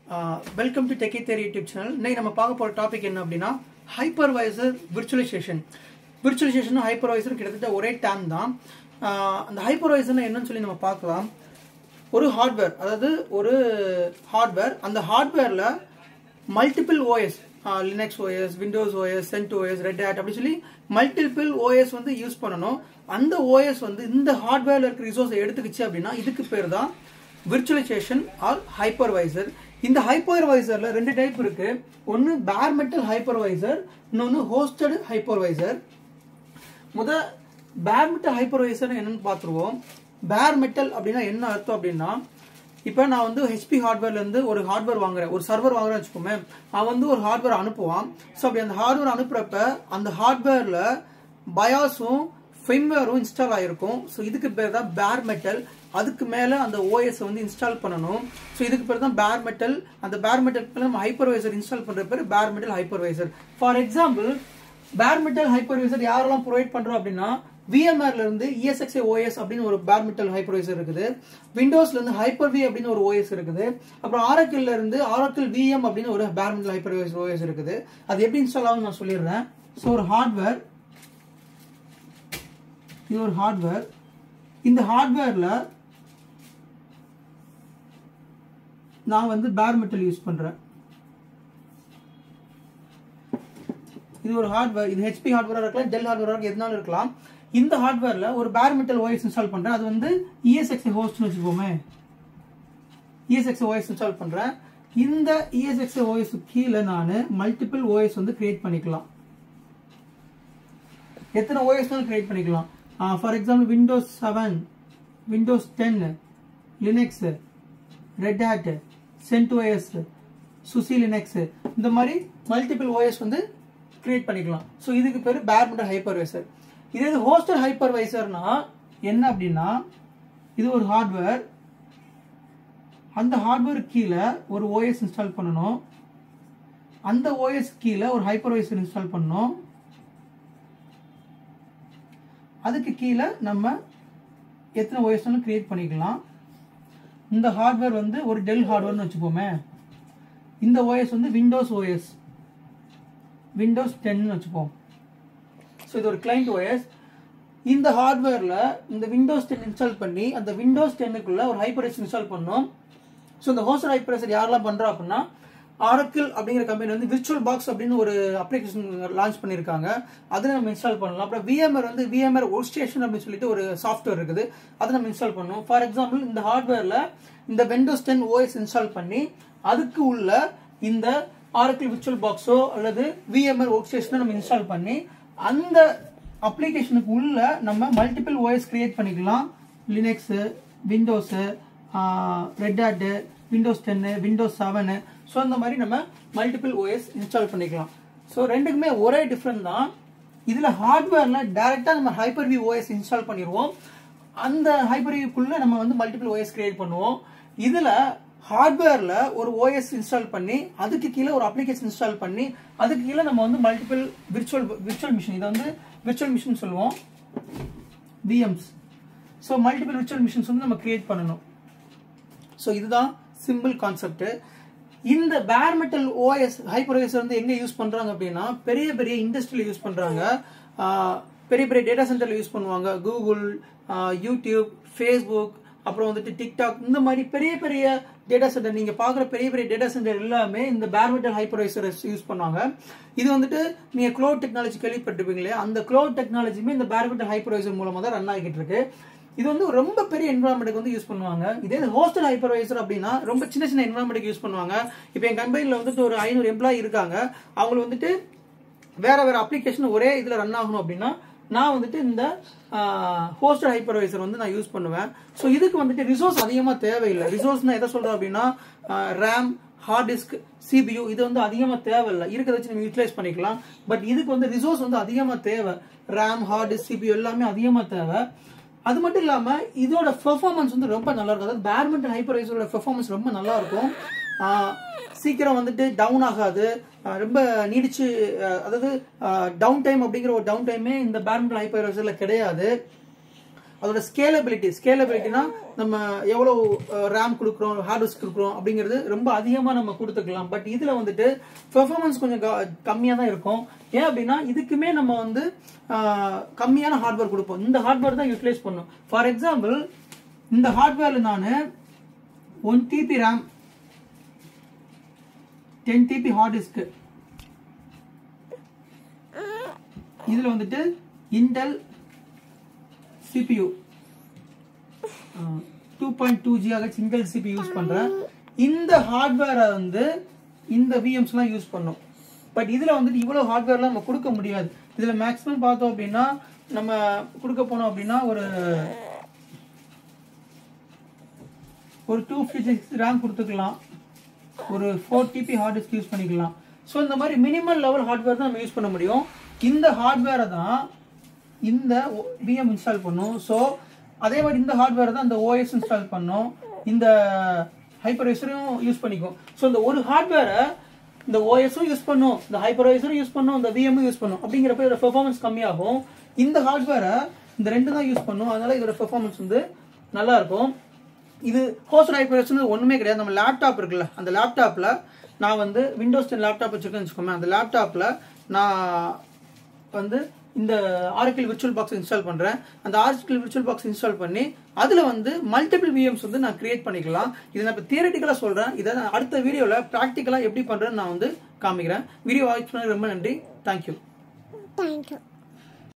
Welcome to techie there YouTube channel இன்னைக்கு நம்ம பார்க்க போகிற டாபிக் என்ன அப்படின்னா ஹைப்பர்வைசர் விர்ச்சுவலைசேஷன் விர்ச்சுவலைசேஷன் ஹைப்பர்வைசர் கிட்டத்தட்ட ஒரே டேம் தான் ஆஹ் அந்த ஹைப்பர்வைசர்னா என்னன்னு சொல்லி நம்ம பார்க்கலாம் ஒரு ஹார்ட்வேர் அதாவது ஒரு ஹார்ட்வேர் அந்த ஹார்ட்வேரில் multiple OS Linux OS Windows OS Cent OS Red Hat அப்படி சொல்லி மல்டிபிள் ஓஎஸ் வந்து யூஸ் பண்ணணும் அந்த ஓஎஸ் வந்து இந்த ஹார்ட்வேர்ல இருக்கிற ரிசோர்ஸை எடுத்துக்கிச்சு அப்படின்னா இதுக்கு பேர் தான் விர்ச்சுவலைசேஷன் ஆர் ஹைப்பர்வைசர் இந்த ஹைப்பர்வைசர்ல ரெண்டு டைப் இருக்கு ஒன்று பேர் மெட்டல் ஹைப்பர்வைசர் இன்னொன்று ஹோஸ்டட் ஹைப்பர்வைசர் முத பேர் மெட்டல் ஹைப்பர்வைசர் என்னன்னு பார்த்துருவோம் பேர் மெட்டல் அப்படின்னா என்ன அர்த்தம் அப்படின்னா இப்போ நான் வந்து ஹெச்பி ஹார்ட்வேர்ல இருந்து ஒரு ஹார்ட்வேர் வாங்குறேன் ஒரு சர்வர் வாங்குறேன்னு வச்சுக்கோமே அவன் வந்து ஒரு ஹார்ட்வேர் அனுப்புவான் ஸோ அப்படி அந்த ஹார்ட்வேர் அனுப்புறப்ப அந்த ஹார்ட்வேர்ல பயாஸும் ஃபிம்வேரும் இன்ஸ்டால் ஆயிருக்கும் ஸோ இதுக்கு பேர் தான் பேர் மெட்டல் அதுக்கு மேலே அந்த ஓஎஸ் வந்து இன்ஸ்டால் பண்ணணும் ஸோ இதுக்கு பேர் தான் பேர் மெட்டல் அந்த பேர் மெட்டல் நம்ம ஹைப்பர்வைசர் இன்ஸ்டால் பண்ணுற பேர் bare metal hypervisor for example bare metal hypervisor யாரெல்லாம் ப்ரொவைட் பண்றோம் அப்படின்னா விஎம்ஆர்ல இருந்து இஎஸ்எக்ஸ்ஏ ஓஎஸ் அப்படின்னு ஒரு பேர் மெட்டல் ஹைப்பர்வைசர் இருக்குது விண்டோஸ்ல இருந்து ஹைப்பர் வி அப்படின்னு ஒரு ஓஎஸ் இருக்குது அப்புறம் ஆரக்கிள்ல இருந்து ஆரக்கிள் விஎம் அப்படின்னு ஒரு பேர் மெட்டல் ஹைப்பர்வைசர் ஓஎஸ் இருக்குது அது எப்படி இன்ஸ்டால் ஆகும் நான் சொல்லிடுறேன் ஸோ ஒரு ஹார்ட்வேர் இது ஒரு ஹார்ட்வேர் இந்த ஹார்ட்வேர்ல நான் வந்து பேர் மெட்டல் யூஸ் பண்றேன் இது ஒரு ஹார்ட்வேர் இது ஹெச்பி ஹார்ட்வேரா இருக்கலாம் டெல் ஹார்ட்வேரா இருக்கலாம் எதுனாலும் இருக்கலாம் இந்த ஹார்ட்வேர்ல ஒரு பேர் மெட்டல் ஓஎஸ் இன்ஸ்டால் பண்றேன் அது வந்து இஎஸ்எக்ஸ் ஹோஸ்ட்னு வச்சுக்கோமே இஎஸ்எக்ஸ் ஓஎஸ் இன்ஸ்டால் பண்றேன் இந்த இஎஸ்எக்ஸ் ஓஎஸ் கீழே நான் மல்டிபிள் ஓஎஸ் வந்து கிரியேட் பண்ணிக்கலாம் எத்தனை ஓஎஸ் கிரியேட் பண்ணிக்கலாம் for example Windows seven Windows ten Linux Red Hat Cent OS SUSE Linux இந்த மாதிரி மல்டிபிள் ஓஎஸ் வந்து கிரியேட் பண்ணிக்கலாம் ஸோ இதுக்கு பேர் பேர் மெட்டல் ஹைப்பர்வைசர் இதே இது ஹோஸ்டல் ஹைப்பர்வைசர்னா என்ன அப்படின்னா இது ஒரு ஹார்ட்வேர் அந்த ஹார்ட்வேர் கீழே ஒரு ஓஎஸ் இன்ஸ்டால் பண்ணணும் அந்த ஓஎஸ் கீழே ஒரு ஹைப்பர்வைசர் இன்ஸ்டால் பண்ணணும் அதுக்கு கீழே நம்ம எத்தனை ஓஎஸ் கிரியேட் பண்ணிக்கலாம் இந்த ஹார்ட்வேர் வந்து ஒரு டெல் ஹார்ட்வேர்னு வச்சுப்போமே இந்த ஓஎஸ் வந்து விண்டோஸ் ஓஎஸ் விண்டோஸ் டென்னு வச்சுப்போம் ஸோ இது ஒரு கிளைண்ட் ஓஎஸ் இந்த ஹார்ட்வேரில் இந்த விண்டோஸ் டென் இன்ஸ்டால் பண்ணி அந்த விண்டோஸ் டென்னுக்குள்ள ஒரு ஹைப்பரைஸ் இன்ஸ்டால் பண்ணோம் ஸோ இந்த ஹோஸ்டர் ஹைப்பரைசர் யாரெல்லாம் பண்ணுறா அப்படின்னா ஆரக்கிள் அப்படிங்கிற கம்பெனி வந்து விர்ச்சுவல் பாக்ஸ் அப்படின்னு ஒரு அப்ளிகேஷன் லான்ச் பண்ணியிருக்காங்க அதை நம்ம இன்ஸ்டால் பண்ணலாம் அப்புறம் விஎம்ஆர் வந்து விஎம்ஆர் ஒர்க் ஸ்டேஷன் அப்படின்னு சொல்லிட்டு ஒரு சாஃப்ட்வேர் இருக்குது அதை நம்ம இன்ஸ்டால் பண்ணோம் ஃபார் எக்ஸாம்பிள் இந்த ஹார்ட்வேரில் இந்த விண்டோஸ் டென் ஓஎஸ் இன்ஸ்டால் பண்ணி அதுக்கு உள்ள இந்த ஆரக்கிள் விர்ச்சுவல் பாக்ஸோ அல்லது விஎம்ஆர் ஒர்க் ஸ்டேஷனோ நம்ம இன்ஸ்டால் பண்ணி அந்த அப்ளிகேஷனுக்கு உள்ள நம்ம மல்டிபிள் ஓஎஸ் கிரியேட் பண்ணிக்கலாம் Linux Windows Red Hat Windows ten Windows seven so அந்த மாதிரி நம்ம மல்டிபிள் ஓஎஸ் இன்ஸ்டால் பண்ணிக்கலாம் ஸோ ரெண்டுக்குமே ஒரே டிஃப்ரெண்ட் தான் இதில் ஹார்ட்வேரில் டைரெக்டாக நம்ம ஹைப்பர் வி ஓஎஸ் இன்ஸ்டால் பண்ணிடுவோம் அந்த ஹைப்பர் விக்குள்ளே நம்ம வந்து மல்டிபிள் ஓஎஸ் கிரியேட் பண்ணுவோம் இதில் ஹார்ட்வேர்ல ஒரு ஓஎஸ் இன்ஸ்டால் பண்ணி அதுக்கு கீழே ஒரு அப்ளிகேஷன் இன்ஸ்டால் பண்ணி அதுக்கு கீழே நம்ம வந்து மல்டிபிள் விர்ச்சுவல் விர்ச்சுவல் மிஷின் இதை வந்து விர்ச்சுவல் மிஷின் சொல்லுவோம் VMs so multiple virtual machines வந்து நம்ம கிரியேட் பண்ணணும் ஸோ இதுதான் சிம்பிள் கான்செப்ட் இந்த பேர் மெட்டல் ஓஎஸ் ஹைப்பர்வைசர் வந்து எங்க யூஸ் பண்றாங்க அப்படின்னா பெரிய பெரிய இண்டஸ்ட்ரியில யூஸ் பண்றாங்க பெரிய பெரிய டேட்டா சென்டர்ல யூஸ் பண்ணுவாங்க கூகுள் யூடியூப் ஃபேஸ்புக் அப்புறம் வந்துட்டு டிக்டாக் இந்த மாதிரி பெரிய பெரிய டேட்டா சென்டர் நீங்க பாக்குற பெரிய பெரிய டேட்டா சென்டர் எல்லாமே இந்த பேர்மெட்டல் ஹைப்பர்வைசர் யூஸ் பண்ணுவாங்க இது வந்துட்டு நீங்க க்ளோட் டெக்னாலஜி கேள்விப்பட்டிருப்பீங்களே அந்த க்ளோட் டெக்னாலஜியுமே இந்த பேர்மெட்டல் ஹைப்பர்வைசர் மூலமா தான் ரன் ஆகிட்டு இருக்கு இது வந்து ரொம்ப பெரிய என்வரான்மெண்ட்டுக்கு வந்து யூஸ் பண்ணுவாங்க இதே ஹோஸ்டல் ஹைப்பர்வைசர் அப்படின்னா ரொம்ப சின்ன சின்ன என்வரான்மெண்ட்டுக்கு யூஸ் பண்ணுவாங்க இப்போ என் கம்பெனியில் வந்துட்டு ஒரு ஐநூறு எம்ப்ளாயி இருக்காங்க அவங்க வந்துட்டு வேற வேற அப்ளிகேஷன் ஒரே இதில் ரன் ஆகணும் அப்படின்னா நான் வந்துட்டு இந்த ஹோஸ்டல் ஹைப்பர்வைசர் வந்து நான் யூஸ் பண்ணுவேன் ஸோ இதுக்கு வந்துட்டு ரிசோர்ஸ் அதிகமாக தேவையில்லை ரிசோர்ஸ்னா எதை சொல்கிறோம் அப்படின்னா ரேம் ஹார்ட் டிஸ்க் சிபியூ இது வந்து அதிகமாக தேவையில்லை இருக்கிறத வச்சு நம்ம யூட்டிலைஸ் பண்ணிக்கலாம் பட் இதுக்கு வந்து ரிசோர்ஸ் வந்து அதிகமாக தேவை ரேம் ஹார்ட் டிஸ்க் சிபியூ எல்லாமே அதிகமாக தேவை அது மட்டும் இல்லாமல் இதோட பெர்ஃபார்மன்ஸ் வந்து ரொம்ப நல்லா இருக்கும் அதாவது பேட்மிண்டன் ஹைப்பர்வைசரோட பெர்ஃபார்மன்ஸ் ரொம்ப நல்லா இருக்கும் சீக்கிரம் வந்துட்டு டவுன் ஆகாது ரொம்ப நீடிச்சு அதாவது டவுன் டைம் அப்படிங்கிற ஒரு டவுன் டைமே இந்த பேட்மிண்டன் ஹைப்பர்வைசர்ல கிடையாது அதோட ஸ்கேலபிலிட்டி ஸ்கேலபிலிட்டினா நம்ம எவ்வளோ ரேம் கொடுக்குறோம் ஹார்ட்வேர்ஸ் கொடுக்குறோம் அப்படிங்கிறது ரொம்ப அதிகமாக நம்ம கொடுத்துக்கலாம் பட் இதில் வந்துட்டு பெர்ஃபார்மன்ஸ் கொஞ்சம் கம்மியாக தான் இருக்கும் ஏன் அப்படின்னா இதுக்குமே நம்ம வந்து அஹ், கம்மியான ஹார்ட்வேர் கொடுப்போம் இந்த ஹார்ட்வேர் தான் யூட்டிலைஸ் பண்ணும் ஃபார் எக்ஸாம்பிள் இந்த ஹார்ட்வேரில் நான் one TB RAM ten TB hard disk இதில் வந்துட்டு Intel CPU two point two G H Intel C P use பண்ணுறேன் இந்த ஹார்ட்வேரை வந்து இந்த விஎம்ஸ்லாம் யூஸ் பண்ணும் பட் இதில் வந்துட்டு இவ்வளோ ஹார்ட்வேர்லாம் நம்ம கொடுக்க முடியாது இதில் மேக்ஸிமம் பார்த்தோம் அப்படின்னா நம்ம கொடுக்க போனோம் அப்படின்னா ஒரு ஒரு டூ ஃபிஃப்டி சிக்ஸ் ரேம் கொடுத்துக்கலாம் ஒரு four TB hard disk use பண்ணிக்கலாம் ஸோ இந்த மாதிரி மினிமல் லெவல் ஹார்ட்வேர் தான் நம்ம யூஸ் பண்ண முடியும் இந்த ஹார்ட்வேரை தான் இந்த விஎம் இன்ஸ்டால் பண்ணும் ஸோ அதே மாதிரி இந்த ஹார்ட்வேரை தான் இந்த ஓஎஸ் இன்ஸ்டால் பண்ணும் இந்த ஹைப்பர்வைசரும் யூஸ் பண்ணிக்கும் ஸோ இந்த ஒரு ஹார்ட்வேரை இந்த ஓஎஸும் யூஸ் பண்ணும் இந்த ஹைப்பர்வைசரும் யூஸ் பண்ணும் இந்த விஎம்மும் யூஸ் பண்ணும் அப்படிங்கிறப்ப இதோட பெர்ஃபார்மன்ஸ் கம்மியாகும் இந்த ஹார்ட்வேரை இந்த ரெண்டு தான் யூஸ் பண்ணும் அதனால இதோட பெர்ஃபார்மன்ஸ் வந்து நல்லா இருக்கும் இது ஹோஸ்ட் ஹைப்பர்வைசர் ஒன்றுமே கிடையாது நம்ம லேப்டாப் இருக்குல்ல அந்த லேப்டாப்பில் நான் வந்து விண்டோஸ் டென் லேப்டாப் வச்சுருக்கேன்னு வச்சுக்கோமே அந்த லேப்டாப்பில் நான் வந்து இந்த ஆர்கிள் விர்ச்சுவல் பாக்ஸ் இன்ஸ்டால் பண்ணுறேன் அந்த ஆர்கிள் விர்ச்சுவல் பாக்ஸ் இன்ஸ்டால் பண்ணி அதில் வந்து மல்டிபிள் விஎம்ஸ் வந்து நான் கிரியேட் பண்ணிக்கலாம் இதை நான் இப்போ தியரட்டிக்கலாக சொல்கிறேன் இதை நான் அடுத்த வீடியோவில் ப்ராக்டிக்கலாக எப்படி பண்ணுறேன்னு நான் வந்து காமிக்கிறேன் வீடியோ வாட்ச் பண்ண ரொம்ப நன்றி தேங்க்யூ Thank you.